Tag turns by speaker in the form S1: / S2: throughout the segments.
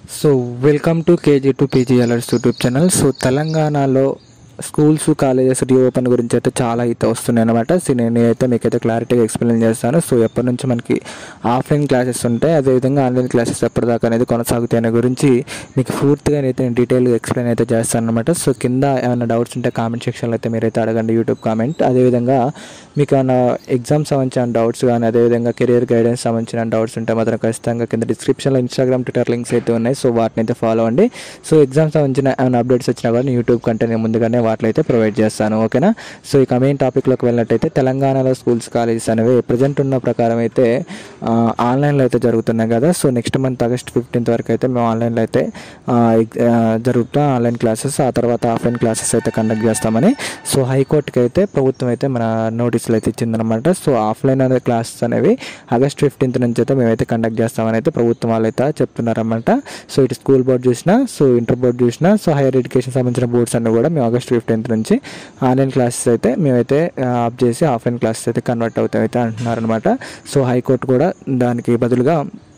S1: so welcome to KG to PG alerts YouTube channel so తెలంగాణలో schools colleges reopen గురించి అయితే చాలా అయితే వస్తున్నాయి అనమాట సో నేను అయితే మీకైతే క్లారిటీగా ఎక్స్ప్లెయిన్ చేస్తాను సో ఎప్పటి నుంచి మనకి ఆఫ్లైన్ క్లాసెస్ ఉంటాయి అదేవిధంగా ఆన్లైన్ క్లాసెస్ ఎప్పటిదాకా అనేది కొనసాగుతాయి అనే గురించి మీకు పూర్తిగా అయితే నేను డీటెయిల్గా ఎక్స్ప్లెయిన్ అయితే చేస్తాను అనమాట సో కింద ఏమైనా డౌట్స్ ఉంటే కామెంట్ సెక్షన్లో అయితే మీరైతే అడగండి యూట్యూబ్ కామెంట్ అదేవిధంగా మీకు ఏమైనా ఎగ్జామ్ సంబంధించిన డౌట్స్ కానీ అదేవిధంగా కెరియర్ గైడెన్స్ సంబంధించిన డౌట్స్ ఉంటే మాత్రం ఖచ్చితంగా కింద డిస్క్రిప్షన్లో ఇన్స్టాగ్రామ్ ట్విట్టర్ లింక్స్ అయితే ఉన్నాయి సో వాటిని అయితే ఫాలో అవ్వండి సో ఎగ్జామ్ సంబంధించిన ఏమైనా అప్డేట్స్ వచ్చినా కూడా యూట్యూబ్ కంటే నేను ముందుగానే వాటిలో అయితే ప్రొవైడ్ చేస్తాను ఓకేనా సో ఇక మెయిన్ టాపిక్లోకి వెళ్ళినట్టయితే తెలంగాణలో స్కూల్స్ కాలేజెస్ అనేవి ప్రజెంట్ ఉన్న ప్రకారం అయితే ఆ, ఆన్లైన్లో అయితే జరుగుతున్నాయి కదా so next month August fifteenth వరకు అయితే మేము ఆన్లైన్లో అయితే ఆ, ఎగ్- ఆ, జరుగుతున్న ఆన్లైన్ క్లాసెస్ ఆ తర్వాత ఆఫ్లైన్ క్లాసెస్ అయితే కండక్ట్ చేస్తామని సో హైకోర్టుకి అయితే ప్రభుత్వం అయితే మన నోటీసులు అయితే ఇచ్చిందనమాట సో ఆఫ్లైన్ అనే క్లాసెస్ అనేవి ఆగస్ట్ ఫిఫ్టీన్త్ నుంచి అయితే మేమైతే కండక్ట్ చేస్తామని అయితే ప్రభుత్వం వాళ్ళు అయితే చెప్తున్నారన్నమాట సో ఇటు స్కూల్ బోర్డు చూసినా సో ఇంటర్ బోర్డు చూసినా సో హైయర్ ఎడ్యుకేషన్ సంబంధించిన బోర్డ్స్ అన్ని కూడా మేము ఆగస్ట్ ఫిఫ్టీన్త్ నుంచి ఆన్లైన్ క్లాసెస్ అయితే మేమైతే ఆఫ్ చేసి ఆఫ్లైన్ క్లాసెస్ అయితే కన్వర్ట్ అవుతాయి అయితే అంటున్నారనమాట సో హైకోర్టు కూడా దానికి బదులుగా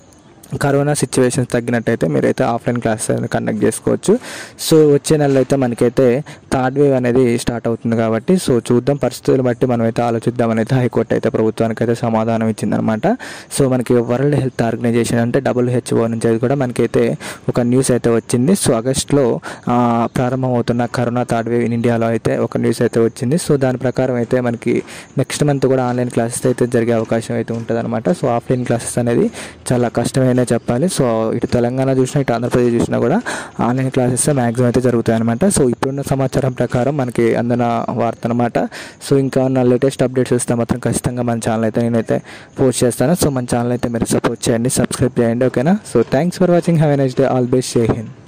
S1: కరోనా సిచ్యువేషన్స్ తగ్గినట్టయితే మీరైతే ఆఫ్లైన్ క్లాసెస్ అనేది కండక్ట్ చేసుకోవచ్చు సో వచ్చే నెలలో అయితే మనకైతే థర్డ్ వేవ్ అనేది స్టార్ట్ అవుతుంది కాబట్టి సో చూద్దాం పరిస్థితులు బట్టి మనం అయితే ఆలోచిద్దామని అయితే హైకోర్టు అయితే ప్రభుత్వానికి అయితే సమాధానం ఇచ్చిందనమాట సో మనకి వరల్డ్ హెల్త్ ఆర్గనైజేషన్ అంటే డబ్ల్యూహెచ్ఓ నుంచి అది కూడా మనకైతే ఒక న్యూస్ అయితే వచ్చింది సో ఆగస్ట్లో ఆ, ప్రారంభమవుతున్న కరోనా థర్డ్ వేవ్ ఇన్ ఇండియాలో అయితే ఒక న్యూస్ అయితే వచ్చింది సో దాని ప్రకారం అయితే మనకి నెక్స్ట్ మంత్ కూడా ఆన్లైన్ క్లాసెస్ అయితే జరిగే అవకాశం అయితే ఉంటుంది సో ఆఫ్లైన్ క్లాసెస్ అనేది చాలా కష్టమైనా చెప్పాలి సో ఇటు తెలంగాణ చూసినా ఇటు ఆంధ్రప్రదేశ్ చూసినా కూడా ఆన్లైన్ క్లాసెస్ మ్యాక్సిమం అయితే జరుగుతాయి అనమాట సో ఇప్పుడున్న సమాచారం ప్రకారం మనకి అందిన వార్త అనమాట సో ఇంకా ఉన్న లేటెస్ట్ అప్డేట్స్ వస్తే మాత్రం ఖచ్చితంగా మన ఛానల్ అయితే నేనైతే పోస్ట్ చేస్తాను సో మన ఛానల్ అయితే మీరు సపోర్ట్ చేయండి సబ్స్క్రైబ్ చేయండి ఓకేనా so thanks for watching have a nice day all best జై హింద్